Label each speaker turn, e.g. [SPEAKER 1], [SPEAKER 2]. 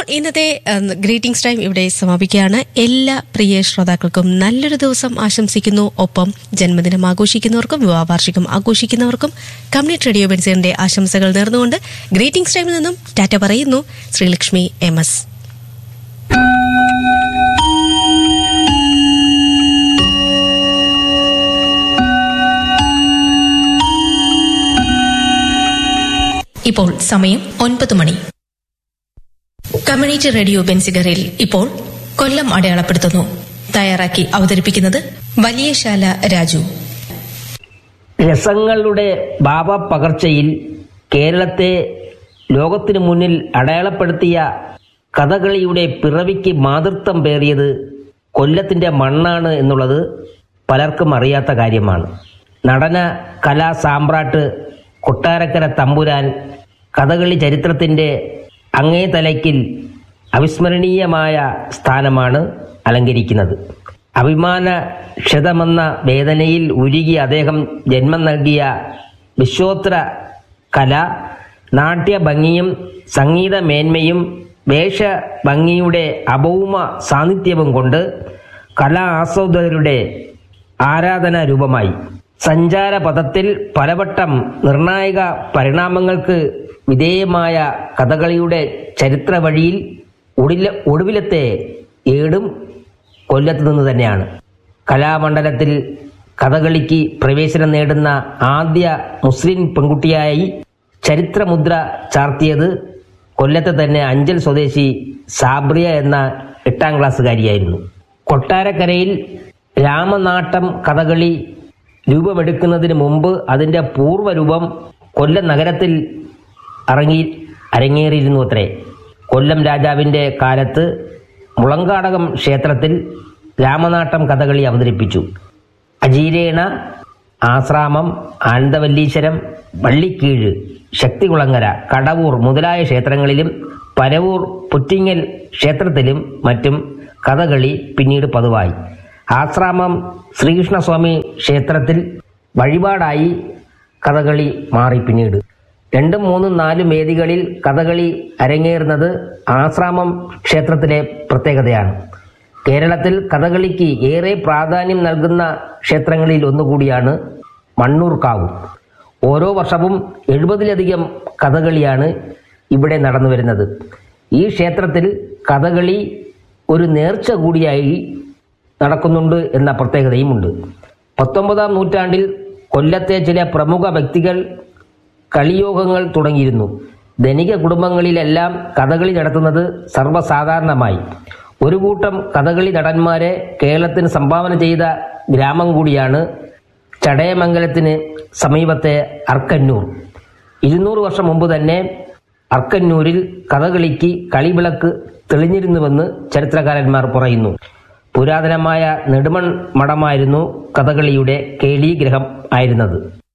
[SPEAKER 1] ഇന്നത്തെ greetings time ഇവിടെ സമാപിക്കുകയാണ് എല്ലാ പ്രിയ ശ്രോതാക്കൾക്കും നല്ലൊരു ദിവസം ആശംസിക്കുന്നു ഒപ്പം ജന്മദിനം ആഘോഷിക്കുന്നവർക്കും വിവാഹവാർഷികം ആഘോഷിക്കുന്നവർക്കും കമ്മ്യൂണിറ്റി റേഡിയോ ബെൻസിന്റെ ആശംസകൾ നേർന്നുകൊണ്ട് ഗ്രീറ്റിംഗ്സ് ടൈമിൽ നിന്നും ടാറ്റ പറയുന്നു ശ്രീലക്ഷ്മി എം എസ് ഇപ്പോൾ സമയം ഒൻപത് മണി കമ്മ്യൂണിറ്റി റേഡിയോ ബെൻസിഗറിൽ ഇപ്പോൾ കൊല്ലം അടയാളപ്പെടുത്തുന്നു തയ്യാറാക്കി അവതരിപ്പിക്കുന്നത് വലിയശാല രാജു
[SPEAKER 2] രസങ്ങളുടെ ഭാവ പകർച്ചയിൽ കേരളത്തെ ലോകത്തിനു മുന്നിൽ അടയാളപ്പെടുത്തിയ കഥകളിയുടെ പിറവിക്ക് മാതൃത്വം പേറിയത് കൊല്ലത്തിന്റെ മണ്ണാണ് എന്നുള്ളത് പലർക്കും അറിയാത്ത കാര്യമാണ് നടന കലാ സാമ്രാട്ട് കൊട്ടാരക്കര തമ്പുരാൻ കഥകളി ചരിത്രത്തിന്റെ അങ്ങേ തലയ്ക്കിൽ അവിസ്മരണീയമായ സ്ഥാനമാണ് അലങ്കരിക്കുന്നത് അഭിമാന ക്ഷതമെന്ന വേദനയിൽ ഉരുകി അദ്ദേഹം ജന്മം നൽകിയ വിശ്വോത്തര കല നാട്യഭംഗിയും സംഗീത മേന്മയും വേഷഭംഗിയുടെ അഭൗമ സാന്നിധ്യവും കൊണ്ട് കലാ ആസ്വാദകരുടെ ആരാധനാ രൂപമായി സഞ്ചാരപഥത്തിൽ പലവട്ടം നിർണായക പരിണാമങ്ങൾക്ക് വിധേയമായ കഥകളിയുടെ ചരിത്ര വഴിയിൽ ഒടില ഒടുവിലത്തെ ഏടും കൊല്ലത്ത് നിന്ന് തന്നെയാണ് കലാമണ്ഡലത്തിൽ കഥകളിക്ക് പ്രവേശനം നേടുന്ന ആദ്യ മുസ്ലിം പെൺകുട്ടിയായി ചരിത്രമുദ്ര ചാർത്തിയത് കൊല്ലത്തെ തന്നെ അഞ്ചൽ സ്വദേശി സാബ്രിയ എന്ന എട്ടാം ക്ലാസ്സുകാരിയായിരുന്നു കൊട്ടാരക്കരയിൽ രാമനാട്ടം കഥകളി രൂപമെടുക്കുന്നതിന് മുമ്പ് അതിന്റെ പൂർവ്വരൂപം കൊല്ലം നഗരത്തിൽ അറങ്ങി അരങ്ങേറിയിരുന്നു അത്രേ കൊല്ലം രാജാവിന്റെ കാലത്ത് മുളങ്കാടകം ക്ഷേത്രത്തിൽ രാമനാട്ടം കഥകളി അവതരിപ്പിച്ചു അജീരേണ ആശ്രാമം ആനന്ദവല്ലീശ്വരം വള്ളിക്കീഴ് ശക്തികുളങ്ങര കടവൂർ മുതലായ ക്ഷേത്രങ്ങളിലും പരവൂർ പുറ്റിങ്ങൽ ക്ഷേത്രത്തിലും മറ്റും കഥകളി പിന്നീട് പതിവായി ആശ്രാമം ശ്രീകൃഷ്ണസ്വാമി ക്ഷേത്രത്തിൽ വഴിപാടായി കഥകളി മാറി പിന്നീട് രണ്ടും മൂന്നും നാലും വേദികളിൽ കഥകളി അരങ്ങേറുന്നത് ആശ്രാമം ക്ഷേത്രത്തിലെ പ്രത്യേകതയാണ് കേരളത്തിൽ കഥകളിക്ക് ഏറെ പ്രാധാന്യം നൽകുന്ന ക്ഷേത്രങ്ങളിൽ ഒന്നുകൂടിയാണ് മണ്ണൂർക്കാവ് ഓരോ വർഷവും എഴുപതിലധികം കഥകളിയാണ് ഇവിടെ നടന്നു വരുന്നത് ഈ ക്ഷേത്രത്തിൽ കഥകളി ഒരു നേർച്ച കൂടിയായി നടക്കുന്നുണ്ട് എന്ന പ്രത്യേകതയുമുണ്ട് പത്തൊമ്പതാം നൂറ്റാണ്ടിൽ കൊല്ലത്തെ ചില പ്രമുഖ വ്യക്തികൾ കളിയോഗങ്ങൾ തുടങ്ങിയിരുന്നു ധനിക കുടുംബങ്ങളിലെല്ലാം കഥകളി നടത്തുന്നത് സർവ്വസാധാരണമായി ഒരു കൂട്ടം കഥകളി നടന്മാരെ കേരളത്തിന് സംഭാവന ചെയ്ത ഗ്രാമം കൂടിയാണ് ചടയമംഗലത്തിന് സമീപത്തെ അർക്കന്നൂർ ഇരുന്നൂറ് വർഷം മുമ്പ് തന്നെ അർക്കന്നൂരിൽ കഥകളിക്ക് കളിവിളക്ക് തെളിഞ്ഞിരുന്നുവെന്ന് ചരിത്രകാരന്മാർ പറയുന്നു പുരാതനമായ നെടുമൺ മഠമായിരുന്നു കഥകളിയുടെ കേളീഗ്രഹം ആയിരുന്നത്